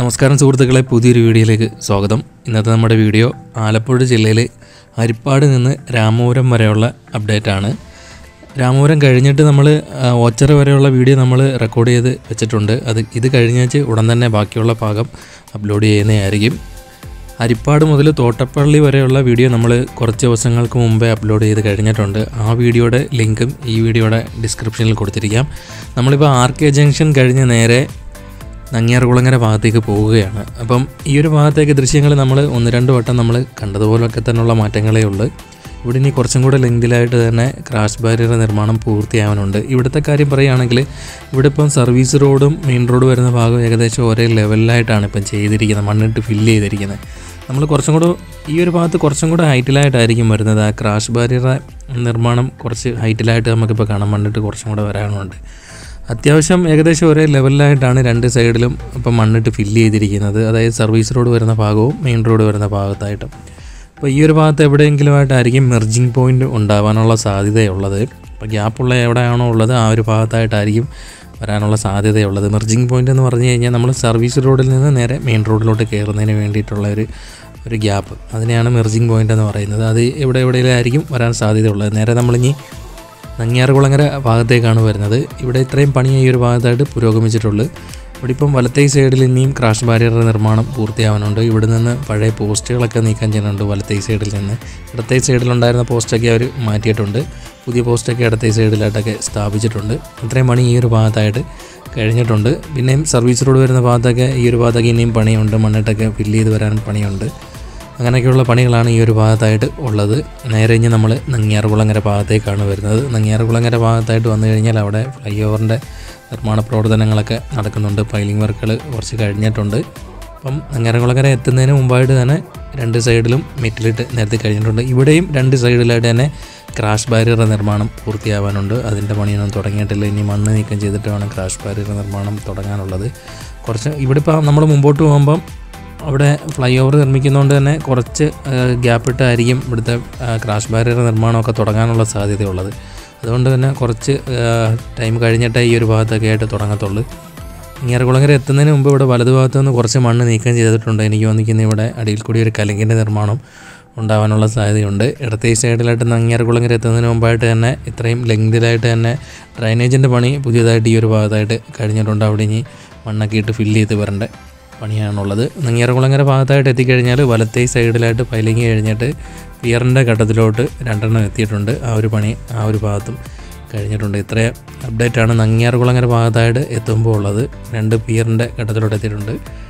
നമസ്കാരം സുഹൃത്തുക്കളെ പുതിയൊരു വീഡിയോയിലേക്ക് സ്വാഗതം ഇന്നത്തെ നമ്മുടെ വീഡിയോ ആലപ്പുഴ ജില്ലയിലെ ഹരിപ്പാട് നിന്ന് രാമപുരം വരെയുള്ള അപ്ഡേറ്റ് ആണ് രാമപുരം കഴിഞ്ഞിട്ട് നമ്മൾ ഓച്ചറ വരെയുള്ള വീഡിയോ നമ്മൾ റെക്കോർഡ് ചെയ്ത് വെച്ചിട്ടുണ്ട് അത് ഇത് കഴിഞ്ഞേച്ച് ഉടൻ തന്നെ ബാക്കിയുള്ള ഭാഗം അപ്ലോഡ് ചെയ്യുന്നതായിരിക്കും ഹരിപ്പാട് മുതൽ തോട്ടപ്പള്ളി വരെയുള്ള വീഡിയോ നമ്മൾ കുറച്ച് ദിവസങ്ങൾക്ക് മുമ്പേ അപ്ലോഡ് ചെയ്ത് കഴിഞ്ഞിട്ടുണ്ട് ആ വീഡിയോയുടെ ലിങ്കും ഈ വീഡിയോയുടെ ഡിസ്ക്രിപ്ഷനിൽ കൊടുത്തിരിക്കാം നമ്മളിപ്പോൾ ആർ കെ ജംഗ്ഷൻ കഴിഞ്ഞ് നേരെ നങ്ങിയാർകുളങ്ങര ഭാഗത്തേക്ക് പോവുകയാണ് അപ്പം ഈ ഒരു ഭാഗത്തേക്ക് ദൃശ്യങ്ങൾ നമ്മൾ ഒന്ന് രണ്ട് വട്ടം നമ്മൾ കണ്ടതുപോലൊക്കെ തന്നെയുള്ള മാറ്റങ്ങളേ ഉള്ളൂ ഇവിടെ ഇനി കുറച്ചും കൂടെ ലെങ്തിലായിട്ട് തന്നെ ക്രാഷ് ബാരിയർ നിർമ്മാണം പൂർത്തിയാവാനുണ്ട് ഇവിടുത്തെ കാര്യം പറയുകയാണെങ്കിൽ ഇവിടെ ഇപ്പം സർവീസ് റോഡും മെയിൻ റോഡ് വരുന്ന ഭാഗം ഏകദേശം ഒരേ ലെവലിലായിട്ടാണ് ഇപ്പം ചെയ്തിരിക്കുന്നത് മണ്ണിട്ട് ഫില്ല് ചെയ്തിരിക്കുന്നത് നമ്മൾ കുറച്ചും കൂടെ ഈ ഒരു ഭാഗത്ത് കുറച്ചും കൂടെ ഹൈറ്റിലായിട്ടായിരിക്കും വരുന്നത് ആ ക്രാഷ് ബാരിയർ നിർമ്മാണം കുറച്ച് ഹൈറ്റിലായിട്ട് നമുക്കിപ്പോൾ കാണാൻ മണ്ണിട്ട് കുറച്ചും കൂടെ വരാനുണ്ട് അത്യാവശ്യം ഏകദേശം ഒരേ ലെവലിലായിട്ടാണ് രണ്ട് സൈഡിലും ഇപ്പം മണ്ണിട്ട് ഫില്ല് ചെയ്തിരിക്കുന്നത് അതായത് സർവീസ് റോഡ് വരുന്ന ഭാഗവും മെയിൻ റോഡ് വരുന്ന ഭാഗത്തായിട്ടും അപ്പോൾ ഈ ഒരു ഭാഗത്ത് എവിടെയെങ്കിലുമായിട്ടായിരിക്കും മെർജിങ് പോയിൻ്റ് ഉണ്ടാവാനുള്ള സാധ്യതയുള്ളത് അപ്പോൾ ഗ്യാപ്പുള്ള എവിടെയാണോ ഉള്ളത് ആ ഒരു ഭാഗത്തായിട്ടായിരിക്കും വരാനുള്ള സാധ്യതയുള്ളത് മെർജിങ് പോയിൻ്റ് എന്ന് പറഞ്ഞു കഴിഞ്ഞാൽ നമ്മൾ സർവീസ് റോഡിൽ നിന്ന് നേരെ മെയിൻ റോഡിലോട്ട് കയറുന്നതിന് വേണ്ടിയിട്ടുള്ള ഒരു ഒരു ഗ്യാപ്പ് അതിനെയാണ് മെർജിങ് പോയിൻ്റ് എന്ന് പറയുന്നത് അത് എവിടെ എവിടെയായിരിക്കും വരാൻ സാധ്യതയുള്ളത് നേരെ നമ്മളിനി നങ്ങിയാറുകുളങ്ങര ഭാഗത്തേക്കാണ് വരുന്നത് ഇവിടെ ഇത്രയും പണി ഈ ഒരു ഭാഗത്തായിട്ട് പുരോഗമിച്ചിട്ടുള്ളൂ ഇവിടെ ഇപ്പം വലത്തേ സൈഡിൽ ഇനിയും ക്രാഷ് ബാരിയർ നിർമ്മാണം പൂർത്തിയാവാനുണ്ട് ഇവിടെ നിന്ന് പഴയ പോസ്റ്റുകളൊക്കെ നീക്കം ചെയ്യുന്നുണ്ട് വലത്തേ സൈഡിൽ നിന്ന് ഇടത്തേ സൈഡിലുണ്ടായിരുന്ന പോസ്റ്റൊക്കെ അവർ മാറ്റിയിട്ടുണ്ട് പുതിയ പോസ്റ്റൊക്കെ ഇടത്തേ സൈഡിലായിട്ടൊക്കെ സ്ഥാപിച്ചിട്ടുണ്ട് ഇത്രയും പണി ഈ ഒരു ഭാഗത്തായിട്ട് കഴിഞ്ഞിട്ടുണ്ട് പിന്നെയും സർവീസ് റോഡ് വരുന്ന ഭാഗത്തൊക്കെ ഈ ഒരു ഭാഗത്തൊക്കെ ഇനിയും പണിയുണ്ട് മണ്ണിട്ടൊക്കെ ഫില്ല് ചെയ്ത് വരാൻ പണിയുണ്ട് അങ്ങനെയൊക്കെയുള്ള പണികളാണ് ഈ ഒരു ഭാഗത്തായിട്ട് ഉള്ളത് നേരെ ഇനി നമ്മൾ നങ്ങിയാർകുളങ്ങര ഭാഗത്തേക്കാണ് വരുന്നത് നങ്ങിയാർകുളങ്ങര ഭാഗത്തായിട്ട് വന്നു കഴിഞ്ഞാൽ അവിടെ ഫ്ലൈ ഓവറിൻ്റെ നിർമ്മാണ പ്രവർത്തനങ്ങളൊക്കെ നടക്കുന്നുണ്ട് പൈലിംഗ് വർക്കുകൾ കുറച്ച് കഴിഞ്ഞിട്ടുണ്ട് അപ്പം നങ്ങിയാർകുളങ്ങര എത്തുന്നതിന് മുമ്പായിട്ട് തന്നെ രണ്ട് സൈഡിലും മെറ്റിലിട്ട് നിരത്തി കഴിഞ്ഞിട്ടുണ്ട് ഇവിടെയും രണ്ട് സൈഡിലായിട്ട് തന്നെ ക്രാഷ് ബാരിയർ നിർമ്മാണം പൂർത്തിയാവാനുണ്ട് അതിൻ്റെ പണിയൊന്നും തുടങ്ങിയിട്ടില്ല ഇനി മണ്ണ് നീക്കം ചെയ്തിട്ട് വേണം ക്രാഷ് ബാരിയർ നിർമ്മാണം തുടങ്ങാനുള്ളത് കുറച്ച് ഇവിടെ ഇപ്പോൾ നമ്മൾ മുമ്പോട്ട് പോകുമ്പം അവിടെ ഫ്ലൈ ഓവർ നിർമ്മിക്കുന്നതുകൊണ്ട് തന്നെ കുറച്ച് ഗ്യാപ്പ് ഇട്ടായിരിക്കും ഇവിടുത്തെ ക്രാഷ് ബാരിയർ നിർമ്മാണമൊക്കെ തുടങ്ങാനുള്ള സാധ്യതയുള്ളത് അതുകൊണ്ട് തന്നെ കുറച്ച് ടൈം കഴിഞ്ഞിട്ടേ ഈ ഒരു ഭാഗത്തൊക്കെ ആയിട്ട് തുടങ്ങത്തുള്ളൂ ഇങ്ങേറകുളങ്ങര എത്തുന്നതിന് മുമ്പ് ഇവിടെ വലതുഭാഗത്തു നിന്ന് കുറച്ച് മണ്ണ് നീക്കം ചെയ്തിട്ടുണ്ട് എനിക്ക് വന്നിരിക്കുന്ന ഇവിടെ അടിയിൽ കൂടി ഒരു കലങ്കിൻ്റെ നിർമ്മാണം ഉണ്ടാവാനുള്ള സാധ്യതയുണ്ട് ഇടത്തെ ഈ സൈഡിലായിട്ട് നങ്ങിയാർകുളങ്ങര എത്തുന്നതിന് മുമ്പായിട്ട് തന്നെ ഇത്രയും ലെങ്തിലായിട്ട് തന്നെ ഡ്രൈനേജിൻ്റെ പണി പുതിയതായിട്ട് ഈ ഒരു ഭാഗത്തായിട്ട് കഴിഞ്ഞിട്ടുണ്ട് അവിടെ ഇനി മണ്ണൊക്കെ ഇട്ട് ഫില്ല് ചെയ്ത് വരേണ്ട പണിയാണുള്ളത് നെങ്ങിയറകുളങ്ങര ഭാഗത്തായിട്ട് എത്തിക്കഴിഞ്ഞാൽ വലത്തേ സൈഡിലായിട്ട് പൈലിങ് കഴിഞ്ഞിട്ട് പിയറിൻ്റെ ഘട്ടത്തിലോട്ട് രണ്ടെണ്ണം എത്തിയിട്ടുണ്ട് ആ ഒരു പണി ആ ഒരു ഭാഗത്തും കഴിഞ്ഞിട്ടുണ്ട് ഇത്ര അപ്ഡേറ്റ് ആണ് നങ്ങിയാർകുളങ്ങര ഭാഗത്തായിട്ട് എത്തുമ്പോൾ ഉള്ളത് രണ്ട് പിയറിൻ്റെ ഘട്ടത്തിലോട്ട് എത്തിയിട്ടുണ്ട്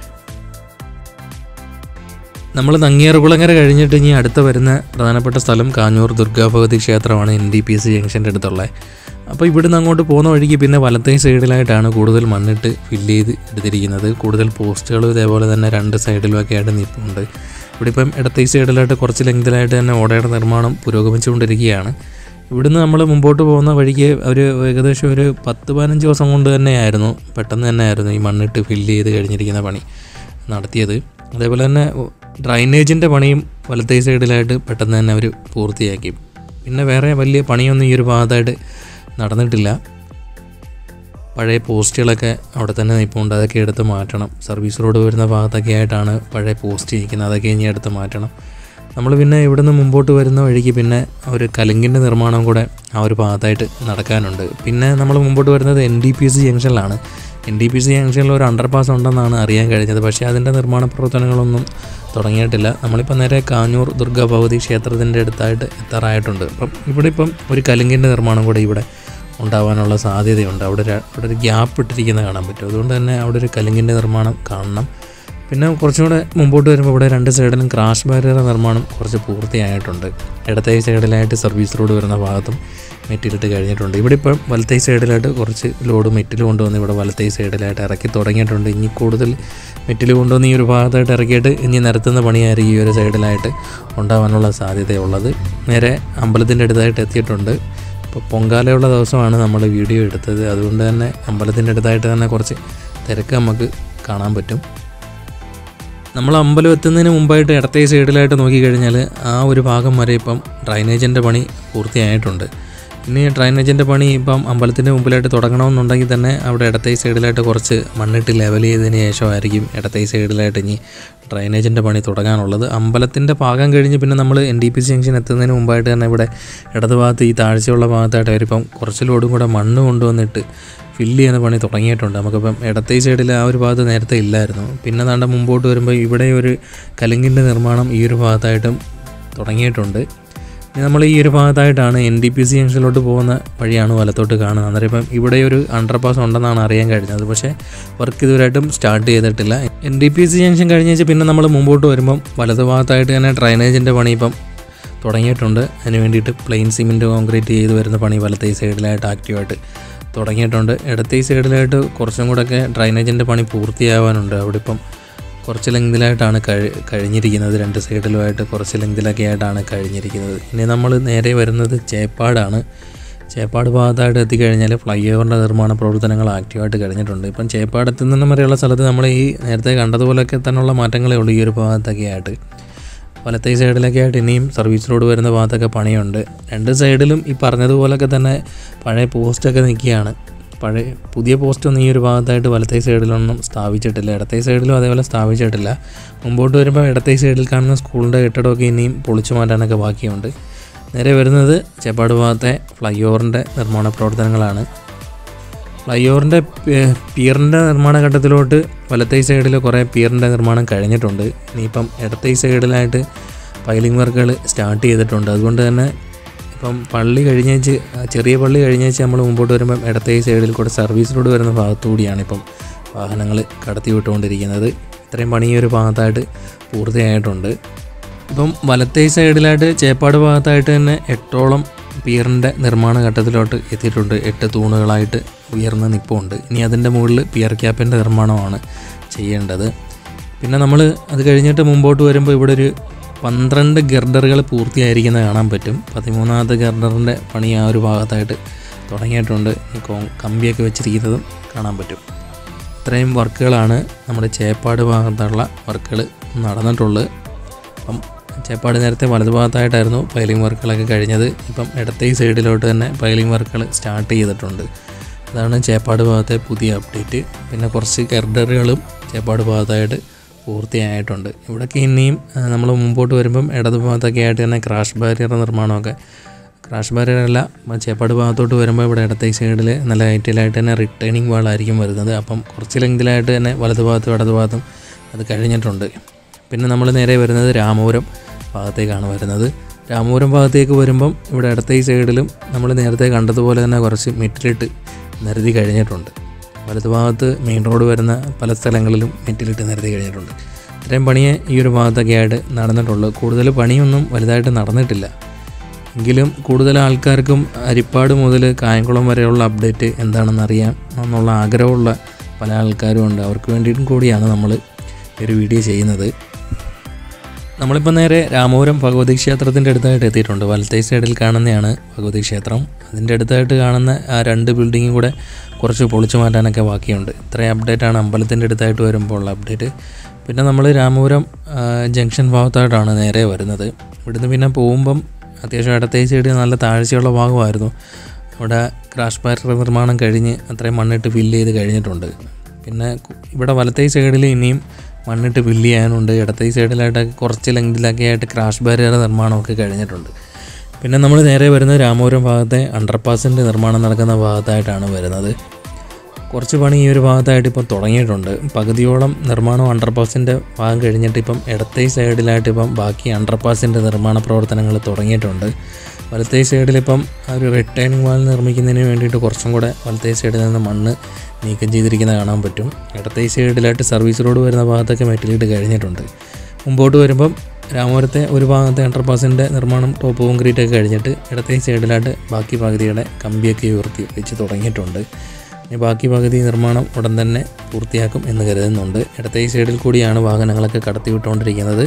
നമ്മൾ നങ്ങിയാർകുളങ്ങര കഴിഞ്ഞിട്ട് ഇനി അടുത്ത വരുന്ന പ്രധാനപ്പെട്ട സ്ഥലം കാഞ്ഞൂർ ദുർഗാഭഗവതി ക്ഷേത്രമാണ് എൻ ഡി പി എസ് ജംഗ്ഷൻ്റെ അടുത്തുള്ളത് അപ്പോൾ ഇവിടുന്ന് അങ്ങോട്ട് പോകുന്ന വഴിക്ക് പിന്നെ വലത്തേ സൈഡിലായിട്ടാണ് കൂടുതൽ മണ്ണിട്ട് ഫില്ല് ചെയ്ത് എടുത്തിരിക്കുന്നത് കൂടുതൽ പോസ്റ്റുകൾ ഇതേപോലെ തന്നെ രണ്ട് സൈഡിലുമൊക്കെ ആയിട്ട് നിൽപ്പുണ്ട് ഇവിടെ ഇപ്പം ഇടത്തേ സൈഡിലായിട്ട് കുറച്ച് ലെങ്തിലായിട്ട് തന്നെ ഓടയുടെ നിർമ്മാണം പുരോഗമിച്ചുകൊണ്ടിരിക്കുകയാണ് ഇവിടുന്ന് നമ്മൾ മുമ്പോട്ട് പോകുന്ന വഴിക്ക് ഒരു ഏകദേശം ഒരു പത്ത് പതിനഞ്ച് ദിവസം കൊണ്ട് തന്നെയായിരുന്നു പെട്ടെന്ന് തന്നെയായിരുന്നു ഈ മണ്ണിട്ട് ഫില്ല് ചെയ്ത് കഴിഞ്ഞിരിക്കുന്ന പണി നടത്തിയത് അതേപോലെ തന്നെ ഡ്രൈനേജിൻ്റെ പണിയും വലത്തേ സൈഡിലായിട്ട് പെട്ടെന്ന് തന്നെ അവർ പൂർത്തിയാക്കി പിന്നെ വേറെ വലിയ പണിയൊന്നും ഈ ഒരു ഭാഗത്തായിട്ട് നടന്നിട്ടില്ല പഴയ പോസ്റ്റുകളൊക്കെ അവിടെ തന്നെ നിൽപ്പുണ്ട് അതൊക്കെ എടുത്ത് മാറ്റണം സർവീസ് റോഡ് വരുന്ന ഭാഗത്തൊക്കെ ആയിട്ടാണ് പഴയ പോസ്റ്റ് ഇരിക്കുന്നത് അതൊക്കെ ഇനി എടുത്ത് മാറ്റണം നമ്മൾ പിന്നെ ഇവിടുന്ന് മുമ്പോട്ട് വരുന്ന വഴിക്ക് പിന്നെ ഒരു കലുങ്കിൻ്റെ നിർമ്മാണം കൂടെ ആ ഒരു ഭാഗത്തായിട്ട് നടക്കാനുണ്ട് പിന്നെ നമ്മൾ മുമ്പോട്ട് വരുന്നത് എൻ ഡി പി എസ് ജംഗ്ഷനിലാണ് എൻ ഡി പി സി ജംഗ്ഷനിൽ ഒരു അണ്ടർ പാസ് ഉണ്ടെന്നാണ് അറിയാൻ കഴിഞ്ഞത് പക്ഷേ അതിൻ്റെ നിർമ്മാണ പ്രവർത്തനങ്ങളൊന്നും തുടങ്ങിയിട്ടില്ല നമ്മളിപ്പോൾ നേരെ കാഞ്ഞൂർ ദുർഗാ ഭഗവതി ക്ഷേത്രത്തിൻ്റെ അടുത്തായിട്ട് എത്താറായിട്ടുണ്ട് അപ്പം ഇവിടെ ഇപ്പം ഒരു കലുങ്കിൻ്റെ നിർമ്മാണം കൂടെ ഇവിടെ ഉണ്ടാവാനുള്ള സാധ്യതയുണ്ട് അവിടെ ഒരു അവിടെ ഒരു ഗ്യാപ്പ് ഇട്ടിരിക്കുന്ന കാണാൻ പറ്റും അതുകൊണ്ട് തന്നെ അവിടെ ഒരു കലുങ്കിൻ്റെ നിർമ്മാണം കാണണം പിന്നെ കുറച്ചും കൂടെ മുമ്പോട്ട് വരുമ്പോൾ ഇവിടെ രണ്ട് സൈഡിലും ക്രാഷ് ബാരിയർ നിർമ്മാണം കുറച്ച് പൂർത്തിയായിട്ടുണ്ട് ഇടത്തേ സൈഡിലായിട്ട് സർവീസ് റോഡ് വരുന്ന ഭാഗത്തും മെറ്റിലിട്ട് കഴിഞ്ഞിട്ടുണ്ട് ഇവിടെ ഇപ്പം വലത്തേ സൈഡിലായിട്ട് കുറച്ച് ലോഡ് മെറ്റിൽ കൊണ്ടുവന്ന് ഇവിടെ വലത്തേ സൈഡിലായിട്ട് ഇറക്കി തുടങ്ങിയിട്ടുണ്ട് ഇനി കൂടുതൽ മെറ്റിൽ കൊണ്ടുവന്ന് ഈ ഒരു ഭാഗത്തായിട്ട് ഇറക്കിയിട്ട് ഇനി നിരത്തുന്ന പണിയായിരിക്കും ഈ ഒരു സൈഡിലായിട്ട് ഉണ്ടാവാനുള്ള സാധ്യതയുള്ളത് നേരെ അമ്പലത്തിൻ്റെ അടുത്തായിട്ട് എത്തിയിട്ടുണ്ട് ഇപ്പോൾ പൊങ്കാലയുള്ള ദിവസമാണ് നമ്മൾ വീഡിയോ എടുത്തത് അതുകൊണ്ട് തന്നെ അമ്പലത്തിൻ്റെ അടുത്തായിട്ട് തന്നെ കുറച്ച് തിരക്ക് നമുക്ക് കാണാൻ പറ്റും നമ്മൾ അമ്പലം എത്തുന്നതിന് മുമ്പായിട്ട് ഇടത്തേ സൈഡിലായിട്ട് നോക്കിക്കഴിഞ്ഞാൽ ആ ഒരു ഭാഗം വരെ ഇപ്പം ഡ്രൈനേജിൻ്റെ പണി പൂർത്തിയായിട്ടുണ്ട് ഇനി ഡ്രൈനേജിൻ്റെ പണി ഇപ്പം അമ്പലത്തിൻ്റെ മുമ്പിലായിട്ട് തുടങ്ങണമെന്നുണ്ടെങ്കിൽ തന്നെ അവിടെ ഇടത്തെ സൈഡിലായിട്ട് കുറച്ച് മണ്ണിട്ട് ലെവൽ ചെയ്തതിന് ശേഷമായിരിക്കും ഇടത്തെ സൈഡിലായിട്ട് ഇനി ഡ്രൈനേജിൻ്റെ പണി തുടങ്ങാനുള്ളത് അമ്പലത്തിൻ്റെ ഭാഗം കഴിഞ്ഞ് പിന്നെ നമ്മൾ N D P C junction എത്തുന്നതിന് മുമ്പായിട്ട് തന്നെ ഇവിടെ ഇടത് ഭാഗത്ത് ഈ താഴ്ചയുള്ള ഭാഗത്തായിട്ട് അവരിപ്പം കുറച്ച് ലോഡും കൂടെ മണ്ണ് കൊണ്ടുവന്നിട്ട് ഫില്ല് ചെയ്യുന്ന പണി തുടങ്ങിയിട്ടുണ്ട് നമുക്കിപ്പം ഇടത്തെ സൈഡിൽ ആ ഒരു ഭാഗത്ത് നേരത്തെ ഇല്ലായിരുന്നു പിന്നെ താണ്ട മുമ്പോട്ട് വരുമ്പോൾ ഇവിടെ ഒരു കലുങ്കിൻ്റെ നിർമ്മാണം ഈ ഒരു ഭാഗത്തായിട്ടും തുടങ്ങിയിട്ടുണ്ട് ഇനി നമ്മൾ ഈ ഒരു ഭാഗത്തായിട്ടാണ് എൻ ഡി പി സി ജംഗ്ഷനിലോട്ട് പോകുന്ന വഴിയാണ് വലത്തോട്ട് കാണുന്നത് അന്നേരം ഇപ്പം ഇവിടെ ഒരു അണ്ടർപാസ് ഉണ്ടെന്നാണ് അറിയാൻ കഴിഞ്ഞത് പക്ഷേ വർക്ക് ഇതുവരെയായിട്ടും സ്റ്റാർട്ട് ചെയ്തിട്ടില്ല N D P C junction കഴിഞ്ഞ് വെച്ച് പിന്നെ നമ്മൾ മുമ്പോട്ട് വരുമ്പം വലത് ഭാഗത്തായിട്ട് തന്നെ ഡ്രൈനേജിൻ്റെ പണി ഇപ്പം തുടങ്ങിയിട്ടുണ്ട് അതിന് വേണ്ടിയിട്ട് പ്ലെയിൻ സിമെൻറ്റ് കോൺക്രീറ്റ് ചെയ്ത് വരുന്ന പണി വലത്തെ സൈഡിലായിട്ട് ആക്റ്റീവായിട്ട് തുടങ്ങിയിട്ടുണ്ട് ഇടത്തെ സൈഡിലായിട്ട് കുറച്ചും കൂടെയൊക്കെ ഡ്രൈനേജിൻ്റെ പണി പൂർത്തിയാവാനുണ്ട് അവിടെ ഇപ്പം കുറച്ച് ലെങ്തിലായിട്ടാണ് കഴി കഴിഞ്ഞിരിക്കുന്നത് രണ്ട് സൈഡിലുമായിട്ട് കുറച്ച് ലെങ്തിലൊക്കെ ആയിട്ടാണ് കഴിഞ്ഞിരിക്കുന്നത് ഇനി നമ്മൾ നേരെ വരുന്നത് ചേപ്പാടാണ് ചേപ്പാട് ഭാഗത്തായിട്ട് എത്തിക്കഴിഞ്ഞാൽ ഫ്ലൈ ഓവറിൻ്റെ നിർമ്മാണ പ്രവർത്തനങ്ങൾ ആക്റ്റീവായിട്ട് കഴിഞ്ഞിട്ടുണ്ട് ഇപ്പം ചേപ്പാട് എത്തുന്ന വരെയുള്ള സ്ഥലത്ത് നമ്മൾ ഈ നേരത്തെ കണ്ടതുപോലെയൊക്കെ തന്നെയുള്ള മാറ്റങ്ങളേ ഉള്ളൂ ഈ ഒരു ഭാഗത്തൊക്കെ ആയിട്ട് വലത്തെ സൈഡിലൊക്കെ ആയിട്ട് ഇനിയും സർവീസ് റോഡ് വരുന്ന ഭാഗത്തൊക്കെ പണിയുണ്ട് രണ്ട് സൈഡിലും ഈ പറഞ്ഞതുപോലൊക്കെ തന്നെ പഴയ പോസ്റ്റൊക്കെ നിൽക്കുകയാണ് പഴയ പുതിയ പോസ്റ്റൊന്നും ഈ ഒരു ഭാഗത്തായിട്ട് വലത്തെ സൈഡിലൊന്നും സ്ഥാപിച്ചിട്ടില്ല ഇടത്തെ സൈഡിലും അതേപോലെ സ്ഥാപിച്ചിട്ടില്ല മുമ്പോട്ട് വരുമ്പോൾ ഇടത്തെ സൈഡിൽ കാണുന്ന സ്കൂളിൻ്റെ കെട്ടിടമൊക്കെ ഇനിയും പൊളിച്ചു മാറ്റാനൊക്കെ ബാക്കിയുണ്ട് നേരെ വരുന്നത് ചേപ്പാട് ഭാഗത്തെ ഫ്ലൈ ഓവറിൻ്റെ നിർമ്മാണ പ്രവർത്തനങ്ങളാണ് ഫ്ലൈ ഓവറിൻ്റെ പിയറിൻ്റെ നിർമ്മാണ ഘട്ടത്തിലോട്ട് വലത്തെ സൈഡിൽ കുറേ പിയറിൻ്റെ നിർമ്മാണം കഴിഞ്ഞിട്ടുണ്ട് ഇനിയിപ്പം ഇടത്തെ സൈഡിലായിട്ട് പൈലിംഗ് വർക്കുകൾ സ്റ്റാർട്ട് ചെയ്തിട്ടുണ്ട് അതുകൊണ്ട് തന്നെ ഇപ്പം പള്ളി കഴിഞ്ഞേച്ച് ചെറിയ പള്ളി കഴിഞ്ഞേച്ച് നമ്മൾ മുമ്പോട്ട് വരുമ്പം ഇടത്തെ സൈഡിൽ കൂടെ സർവീസ് റോഡ് വരുന്ന ഭാഗത്തുകൂടിയാണ് ഇപ്പം വാഹനങ്ങൾ കടത്തി വിട്ടുകൊണ്ടിരിക്കുന്നത് ഇത്രയും പണി ഈ ഒരു ഭാഗത്തായിട്ട് പൂർത്തിയായിട്ടുണ്ട് ഇപ്പം വലത്തെ സൈഡിലായിട്ട് ചേപ്പാട് ഭാഗത്തായിട്ട് തന്നെ എട്ടോളം പിയറിൻ്റെ നിർമ്മാണ ഘട്ടത്തിലോട്ട് എത്തിയിട്ടുണ്ട് എട്ട് തൂണുകളായിട്ട് ഉയർന്ന നിൽപ്പുണ്ട് ഇനി അതിൻ്റെ മുകളിൽ പിയർ ക്യാപ്പിൻ്റെ നിർമ്മാണമാണ് ചെയ്യേണ്ടത് പിന്നെ നമ്മൾ അത് കഴിഞ്ഞിട്ട് മുമ്പോട്ട് വരുമ്പോൾ ഇവിടെ ഒരു പന്ത്രണ്ട് ഗർഡറുകൾ പൂർത്തിയായിരിക്കുന്നത് കാണാൻ പറ്റും പതിമൂന്നാമത്തെ ഗർഡറിൻ്റെ പണി ആ ഒരു ഭാഗത്തായിട്ട് തുടങ്ങിയിട്ടുണ്ട് ഈ കോ- കമ്പിയൊക്കെ വെച്ചിരിക്കുന്നതും കാണാൻ പറ്റും ഇത്രയും വർക്കുകളാണ് നമ്മുടെ ചേപ്പാട് ഭാഗത്തുള്ള വർക്കുകൾ നടന്നിട്ടുള്ളത് അപ്പം ചേപ്പാട് നേരത്തെ വലതുഭാഗത്തായിട്ടായിരുന്നു പൈലിംഗ് വർക്കുകളൊക്കെ കഴിഞ്ഞത് ഇപ്പം ഇടത്തെ സൈഡിലോട്ട് തന്നെ പൈലിംഗ് വർക്കുകൾ സ്റ്റാർട്ട് ചെയ്തിട്ടുണ്ട് അതാണ് ചേപ്പാട് ഭാഗത്തെ പുതിയ അപ്ഡേറ്റ് പിന്നെ കുറച്ച് ഗർഡറുകളും ചേപ്പാട് ഭാഗത്തായിട്ട് പൂർത്തിയായിട്ടുണ്ട് ഇവിടെയൊക്കെ ഇനിയും നമ്മൾ മുമ്പോട്ട് വരുമ്പം ഇടത് ഭാഗത്തൊക്കെ ആയിട്ട് തന്നെ ക്രാഷ് ബാരിയർ നിർമ്മാണമൊക്കെ ക്രാഷ് ബാരിയർ അല്ല മ- ചേപ്പാട് ഭാഗത്തോട്ട് വരുമ്പോൾ ഇവിടെ ഇടത്തെ സൈഡിൽ നല്ല ഹൈറ്റിലായിട്ട് തന്നെ റിട്ടേണിംഗ് വാളായിരിക്കും വരുന്നത് അപ്പം കുറച്ച് ലെങ്തിലായിട്ട് തന്നെ വലത് ഭാഗത്തും ഇടത് ഭാഗത്തും അത് കഴിഞ്ഞിട്ടുണ്ട് പിന്നെ നമ്മൾ നേരെ വരുന്നത് രാമപുരം ഭാഗത്തേക്കാണ് വരുന്നത് രാമപുരം ഭാഗത്തേക്ക് വരുമ്പം ഇവിടെ ഇടത്തെ സൈഡിലും നമ്മൾ നേരത്തെ കണ്ടതുപോലെ തന്നെ കുറച്ച് മെറ്റിലിട്ട് നിരത്തി കഴിഞ്ഞിട്ടുണ്ട് വലത് ഭാഗത്ത് മെയിൻ റോഡ് വരുന്ന പല സ്ഥലങ്ങളിലും മെറ്റിലിട്ട് നിരത്തി കഴിഞ്ഞിട്ടുണ്ട് ഇത്രയും പണിയെ ഈ ഒരു ഭാഗത്തൊക്കെ ആയിട്ട് നടന്നിട്ടുള്ളൂ കൂടുതൽ പണിയൊന്നും വലുതായിട്ട് നടന്നിട്ടില്ല എങ്കിലും കൂടുതൽ ആൾക്കാർക്കും അരിപ്പാട് മുതൽ കായംകുളം വരെയുള്ള അപ്ഡേറ്റ് എന്താണെന്ന് അറിയാം എന്നുള്ള ആഗ്രഹമുള്ള പല ആൾക്കാരും ഉണ്ട് അവർക്ക് വേണ്ടിയിട്ടും കൂടിയാണ് നമ്മൾ ഈ ഒരു വീഡിയോ ചെയ്യുന്നത് നമ്മളിപ്പോൾ നേരെ രാമപുരം ഭഗവതി ക്ഷേത്രത്തിൻ്റെ അടുത്തായിട്ട് എത്തിയിട്ടുണ്ട് വലത്തേ സൈഡിൽ കാണുന്നതാണ് ഭഗവതി ക്ഷേത്രം അതിൻ്റെ അടുത്തായിട്ട് കാണുന്ന ആ രണ്ട് ബിൽഡിങ്ങും കൂടെ കുറച്ച് പൊളിച്ചു മാറ്റാനൊക്കെ ബാക്കിയുണ്ട് ഇത്രയും അപ്ഡേറ്റ് ആണ് അമ്പലത്തിൻ്റെ അടുത്തായിട്ട് വരുമ്പോൾ ഉള്ള അപ്ഡേറ്റ് പിന്നെ നമ്മൾ രാമപുരം ആ, ജംഗ്ഷൻ ഭാഗത്തായിട്ടാണ് നേരെ വരുന്നത് ഇവിടുന്ന് പിന്നെ പോകുമ്പം അത്യാവശ്യം ഇടത്തേ സൈഡ് നല്ല താഴ്ചയുള്ള ഭാഗമായിരുന്നു അവിടെ ക്രാഷ് ബാരിയർ നിർമ്മാണം കഴിഞ്ഞ് അത്രയും മണ്ണിട്ട് ഫില്ല് ചെയ്ത് കഴിഞ്ഞിട്ടുണ്ട് പിന്നെ കു- ഇവിടെ വലത്തേ സൈഡിൽ ഇനിയും മണ്ണിട്ട് ഫില്ല് ചെയ്യാനുണ്ട് ഇടത്തേ സൈഡിലായിട്ട് കുറച്ച് ലെങ്തിലൊക്കെ ആയിട്ട് ക്രാഷ് ബാരിയർ നിർമ്മാണമൊക്കെ കഴിഞ്ഞിട്ടുണ്ട് പിന്നെ നമ്മൾ നേരെ വരുന്നത് രാമപുരം ഭാഗത്തെ അണ്ടർപാസിൻ്റെ നിർമ്മാണം നടക്കുന്ന ഭാഗത്തായിട്ടാണ് വരുന്നത് കുറച്ച് പണി ഈ ഒരു ഭാഗത്തായിട്ട് ഇപ്പം തുടങ്ങിയിട്ടുണ്ട് പകുതിയോളം നിർമ്മാണം അണ്ടർപാസിൻ്റെ ഭാഗം കഴിഞ്ഞിട്ട് ഇപ്പം ഇടത്തേ സൈഡിലായിട്ട് ഇപ്പം ബാക്കി അണ്ടർപാസിൻ്റെ നിർമ്മാണ പ്രവർത്തനങ്ങൾ തുടങ്ങിയിട്ടുണ്ട് വലത്തേ സൈഡിലിപ്പം ആ ഒരു റിട്ടേണിംഗ് വാൾ നിർമ്മിക്കുന്നതിന് വേണ്ടിയിട്ട് കുറച്ചും കൂടെ വലത്തേ സൈഡിൽ നിന്ന് മണ്ണ് നീക്കം ചെയ്തിരിക്കുന്നത് കാണാൻ പറ്റും ഇടത്തേ സൈഡിലായിട്ട് സർവീസ് റോഡ് വരുന്ന ഭാഗത്തൊക്കെ മെറ്റലിട്ട് കഴിഞ്ഞിട്ടുണ്ട് മുമ്പോട്ട് വരുമ്പം രാമപുരത്തെ ഒരു ഭാഗത്തെ അണ്ടർപാസിൻ്റെ നിർമ്മാണം ടോപ്പ് കോൺക്രീറ്റ് ഒക്കെ കഴിഞ്ഞിട്ട് ഇടത്തേ സൈഡിലായിട്ട് ബാക്കി പകുതിയുടെ കമ്പിയൊക്കെ ഉയർത്തി വെച്ച് തുടങ്ങിയിട്ടുണ്ട് ഇനി ബാക്കി പകുതി നിർമ്മാണം ഉടൻ തന്നെ പൂർത്തിയാക്കും എന്ന് കരുതുന്നുണ്ട് ഇടത്തേ സൈഡിൽ കൂടിയാണ് വാഹനങ്ങളൊക്കെ കടത്തി വിട്ടുകൊണ്ടിരിക്കുന്നത്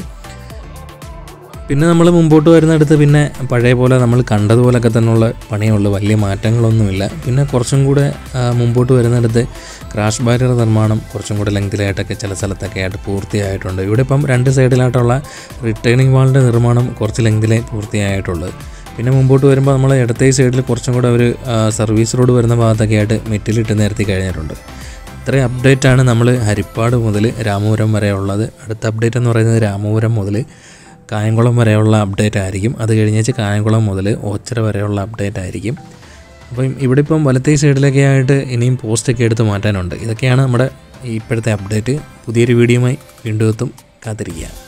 പിന്നെ നമ്മൾ മുമ്പോട്ട് വരുന്നിടത്ത് പിന്നെ പഴയ പോലെ നമ്മൾ കണ്ടതുപോലൊക്കെ തന്നെയുള്ള പണിയുള്ളൂ വലിയ മാറ്റങ്ങളൊന്നുമില്ല പിന്നെ കുറച്ചും കൂടെ ആ, മുമ്പോട്ട് വരുന്നിടത്ത് ക്രാഷ് ബാരിയർ നിർമ്മാണം കുറച്ചും കൂടെ ലെങ്തിലായിട്ടൊക്കെ ചില സ്ഥലത്തൊക്കെ ആയിട്ട് പൂർത്തിയായിട്ടുണ്ട് ഇവിടെ ഇപ്പം രണ്ട് സൈഡിലായിട്ടുള്ള റിട്ടേണിംഗ് വാളിൻ്റെ നിർമ്മാണം കുറച്ച് ലെങ്തിലേ പൂർത്തിയായിട്ടുള്ളത് പിന്നെ മുമ്പോട്ട് വരുമ്പോൾ നമ്മൾ ഇടത്തേ സൈഡിൽ കുറച്ചും കൂടെ ഒരു സർവീസ് റോഡ് വരുന്ന ഭാഗത്തൊക്കെ ആയിട്ട് മെറ്റിലിട്ട് നിരത്തി കഴിഞ്ഞിട്ടുണ്ട് ഇത്രയും അപ്ഡേറ്റ് ആണ് നമ്മൾ ഹരിപ്പാട് മുതൽ രാമപുരം വരെ ഉള്ളത് അടുത്ത അപ്ഡേറ്റ് എന്ന് പറയുന്നത് രാമപുരം മുതൽ കായംകുളം വരെയുള്ള അപ്ഡേറ്റ് ആയിരിക്കും അത് കഴിഞ്ഞേച്ച് കായംകുളം മുതൽ ഓച്ചറ വരെയുള്ള അപ്ഡേറ്റ് ആയിരിക്കും അപ്പം ഇവിടെ ഇപ്പം വലത്തേ സൈഡിലൊക്കെ ആയിട്ട് ഇനിയും പോസ്റ്റൊക്കെ എടുത്ത് മാറ്റാനുണ്ട് ഇതൊക്കെയാണ് നമ്മുടെ ഇപ്പോഴത്തെ അപ്ഡേറ്റ് പുതിയൊരു വീഡിയോയുമായി വീണ്ടും എത്തും കാത്തിരിക്കുക